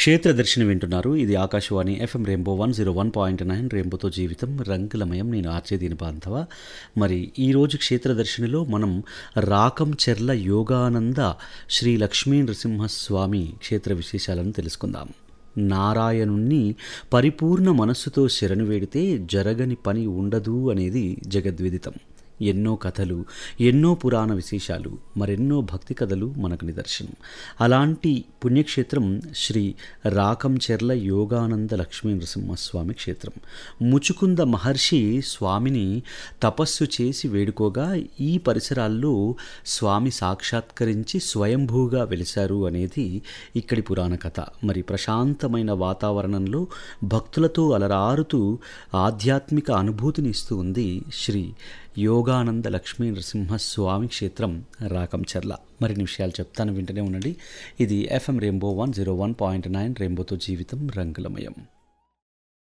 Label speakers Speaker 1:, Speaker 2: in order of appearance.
Speaker 1: క్షేత్ర దర్శనం వింటున్నారు ఇది Akashvani FM rainbow one zero one point nine రెయిన్బోతో జీవితం రంగులమయం నేను ఆర్చే దీని బాంధవ మరి ఈరోజు క్షేత్ర దర్శనిలో మనం రాకం చెర్ల యోగానంద శ్రీ లక్ష్మీ నరసింహస్వామి క్షేత్ర విశేషాలను తెలుసుకుందాం నారాయణుణ్ణి పరిపూర్ణ మనస్సుతో శరణు వేడితే జరగని పని ఉండదు అనేది జగద్విదితం ఎన్నో కథలు ఎన్నో పురాణ విశేషాలు మరెన్నో భక్తి కథలు మనకు నిదర్శనం అలాంటి పుణ్యక్షేత్రం శ్రీ రాకంచెర్ల యోగానంద లక్ష్మీ నరసింహస్వామి క్షేత్రం ముచుకుంద మహర్షి స్వామిని తపస్సు చేసి వేడుకోగా ఈ పరిసరాల్లో స్వామి సాక్షాత్కరించి స్వయంభూగా వెలిశారు అనేది ఇక్కడి పురాణ కథ మరి ప్రశాంతమైన వాతావరణంలో భక్తులతో అలరారుతూ ఆధ్యాత్మిక అనుభూతిని ఇస్తూ ఉంది శ్రీ యోగానంద లక్ష్మీ నరసింహస్వామి క్షేత్రం రాకంచర్ల మరిన్ని విషయాలు చెప్తాను వింటనే ఉండండి ఇది FM rainbow one zero one point nine రెయిన్బోతో జీవితం రంగులమయం